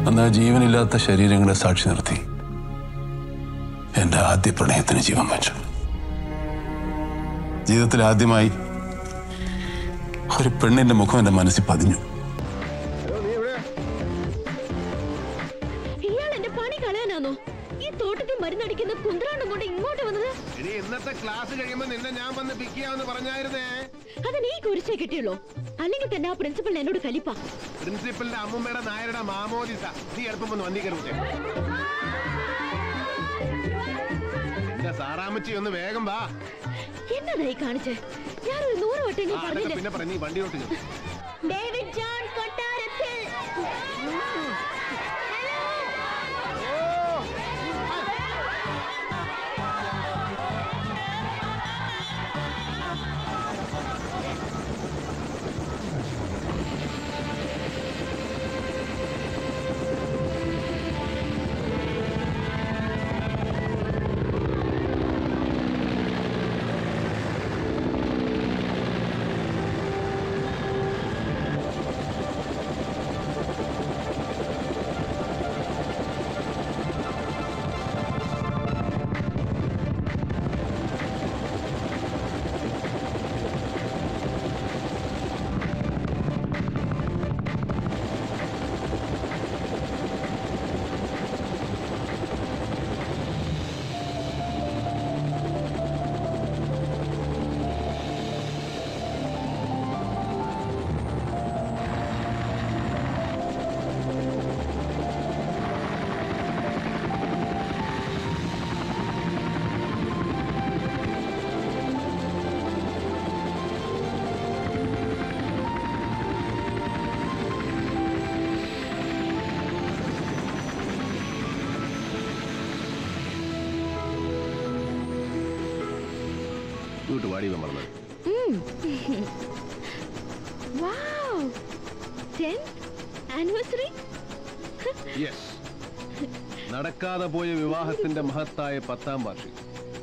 അന്ന് ആ ജീവനില്ലാത്ത ശരീരങ്ങളെ സാക്ഷി നിർത്തി എന്റെ ആദ്യ പ്രണയത്തിന് ജീവൻ വെച്ചു ജീവിതത്തിൽ ആദ്യമായി ഒരു പെണ്ണിന്റെ മുഖം എന്റെ മനസ്സിൽ പതിഞ്ഞു ഇയാൾ എന്റെ പണി കളയാനാണോ ഈ തോട്ടത്തിൽ മരുന്നടിക്കുന്ന കുന്ത്രാണ്ടം കൊണ്ട് ഇങ്ങോട്ട് വന്നത് ഇനി ഇന്നത്തെ ക്ലാസ് കഴിയുമ്പോ നിന്നെ ഞാൻ വന്ന് പിക്ക് ചെയ്യാമെന്ന് പറഞ്ഞായിരുന്നേ അത് നീ കുരിശേ കിട്ടിയുള്ളൂ അല്ലെങ്കിൽ തന്നെ ആ പ്രിൻസിപ്പൽ എന്നോട് കലിപ്പ പ്രിൻസിപ്പലിന്റെ അമ്മുമ്മയുടെ നായരുടെ മാമോദിസ നീ എളുപ്പം വന്ന് വന്നി കയറി എന്റെ സാറാമ്മച്ചി ഒന്ന് വേഗം വാ എന്നതായി കാണിച്ച് ഞാനൊരു നൂറ് വട്ടം ആ, ഞാൻ അതൊക്കെ പറഞ്ഞില്ലേ പിന്നെ പറഞ്ഞ നീ വണ്ടിയോട്ട് ചെല്ല്. ഡേവിഡ് ജോൺ കൊട്ടാരത്തിൽ ഇങ്ങോട്ട് വാടി പറഞ്ഞത് വാവ് ടെൻത്ത് ആനിവേഴ്സറി യെസ് നടക്കാതെ പോയ വിവാഹത്തിന്റെ മഹത്തായ പത്താം വാർഷികം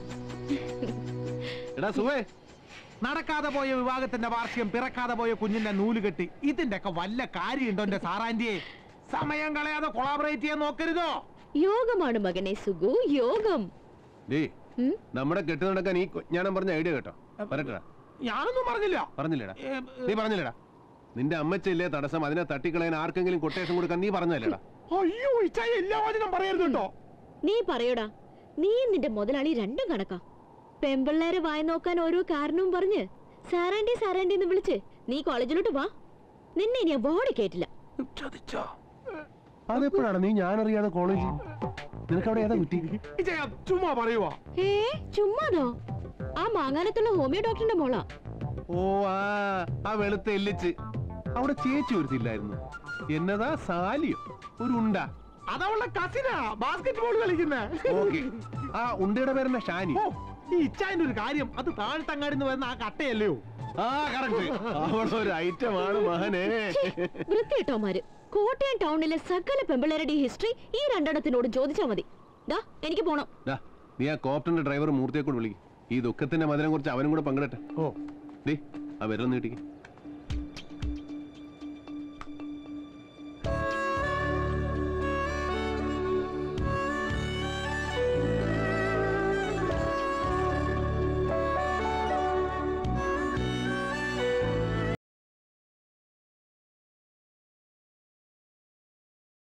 എടാ സുവേ നടക്കാതെ പോയ വിവാഹത്തിന്റെ വാർഷികം പിറക്കാതെ പോയ കുഞ്ഞിന്റെ നൂല് കെട്ടി ഇതിന്റെ ഒക്കെ വല്ല കാര്യമുണ്ടോ എന്റെ സാറാന്റിയെ സമയം കളയാതെ കൊളാബറേറ്റ് ചെയ്യാൻ നോക്കരുതോ യോഗമാണ് മകനെ സുഗു യോഗം ഡേ ഉം? നമ്മുടെ കെട്ട് നടക്കാൻ ഈ ഞാൻ പറഞ്ഞ ഐഡിയ കേട്ടോ പറയട്ടാ ഞാനൊന്നും പറഞ്ഞില്ല പറഞ്ഞില്ലേടാ ഏ, നീ പറഞ്ഞില്ലേടാ നിന്റെ അമ്മച്ചല്ലേ തടസ്സം അതിനെ തട്ടിക്കളയാൻ ആർക്കെങ്കിലും കൊട്ടേഷൻ കൊടുക്കാൻ നീ പറഞ്ഞല്ലേടാ അയ്യോ ഇച്ചായി എല്ലാ വചനം പറയരുത് കേട്ടോ നീ പറയോടാ നീ നിന്റെ മുതലാളി രണ്ടും കണക്കാ പെമ്പിള്ളേരെ വായി നോക്കാൻ ഓരോ കാരണവും പറഞ്ഞ് സാറാണ്ടി സാറാണ്ടി എന്ന് വിളിച്ച് നീ കോളേജിലോട്ട് വാ നിന്നെ ഇനി ബോർഡ് കേട്ടില്ല ചതിച്ചോ അതെപ്പോഴാണ് നീ ഞാനറിയാതെ കോളേജ് നിനക്ക് അവിടെ ഏതാ കുറ്റി ഇച്ചയ ചുമ്മാ പറയുവോ ഏ ചുമ്മാതോ ആ മാങ്ങാനത്തുള്ള ഹോമിയോ ഡോക്ടറിന്റെ മോളാ ഓ ആ ആ വെളുത്ത എല്ലിച്ച് അവിടെ ചേച്ചി ഒരുത്തില്ലായിരുന്നു എന്നതാ സാലിയോ ഒരു ഉണ്ട അതവളുടെ കസിനാ ബാസ്കറ്റ് ബോൾ കളിക്കുന്നേ ഓക്കെ ആ ഉണ്ടയുടെ പേരെന്നാ ഷാനി ഓ ഈ ഇച്ചായന്റെ ഒരു കാര്യം അത് താഴ്ത്തങ്ങാടിന്ന് വരുന്ന ആ കട്ടയല്ലയോ ആ കറക്റ്റ് അവളൊരു ഐറ്റമാണ് മഹനെ വൃത്തിയിട്ടോമാര് കോട്ടയം ടൗണിലെ സകല പെമ്പിള്ളേരുടെ ഹിസ്റ്ററി ഈ രണ്ടെണ്ണത്തിനോട് ചോദിച്ചാ മതി ദാ എനിക്ക് പോണം ദാ, നീ ആ കോപ്റ്റന്റെ ഡ്രൈവർ മൂർത്തിയെ കൂടെ വിളിക്കും ഈ ദുഃഖത്തിന്റെ മധുരം കുറിച്ച് അവനും കൂടെ പങ്കിടട്ടെ ഓ ഡേ ആ വിരൽ നീട്ടിക്ക്